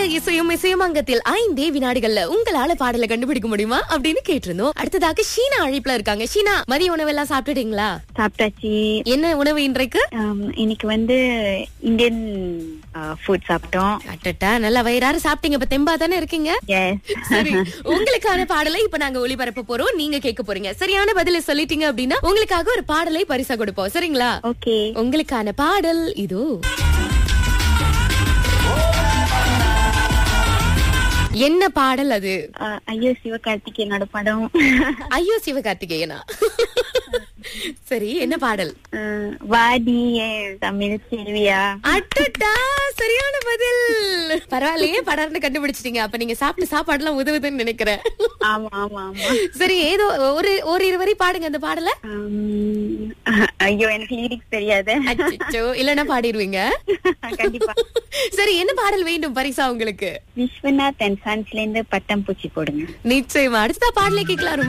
இசையும் இசையமங்கத்தில் ஐந்தே வினாடிகள்ல உங்களால பாடலை கண்டுபிடிக்க முடியுமா அப்படின்னு கேட்டிருந்தோம் அடுத்ததாக ஷீனா அழைப்புல இருக்காங்க ஷீனா மதிய உணவெல்லாம் சாப்பிட்டுட்டீங்களா சாப்பிட்டாச்சு என்ன உணவு இன்றைக்கு ஆம், இன்னைக்கு வந்து இந்தியன் ஃபுட் சாப்பிட்டோம் அட்டட்டா நல்லா வயிறார சாப்பிட்டீங்க இப்ப தெம்பா தானே இருக்கீங்க எஸ் சரி உங்களுக்கான பாடலை இப்ப நாங்க ஒளிபரப்ப போறோம் நீங்க கேட்க போறீங்க சரியான பதில சொல்லிட்டீங்க அப்படின்னா உங்களுக்காக ஒரு பாடலை பரிசா கொடுப்போம் சரிங்களா ஓகே உங்களுக்கான பாடல் இதோ என்ன பாடல் அது ஐயோ சிவகார்த்திகேயனோட படம் ஐயோ சிவகார்த்திகேயனா சரி என்ன பாடல் ஆ, வாடி என் தமிழ் செல்வியா அட்டட்டா சரியான பதில் பரவாயில்லையே படர்னு கண்டுபிடிச்சிட்டீங்க அப்ப நீங்க சாப்பிட்டு சாப்பாடுலாம் உதவுதுன்னு நினைக்கிறேன் ஆமா ஆமா ஆமா சரி ஏதோ ஒரு ஒரு இரு வரி பாடுங்க அந்த பாடல ஆம், ஐயோ எனக்கு லிரிக்ஸ் தெரியாது அச்சோ இல்லன்னா பாடிடுவீங்க கண்டிப்பா சரி என்ன பாடல் வேண்டும் பரிசா உங்களுக்கு விஸ்வநாத் அண்ட் சன்ஸ்ல இருந்து பட்டம் பூச்சி போடுங்க நிச்சயமா அடுத்த பாடலை கேட்கலாம்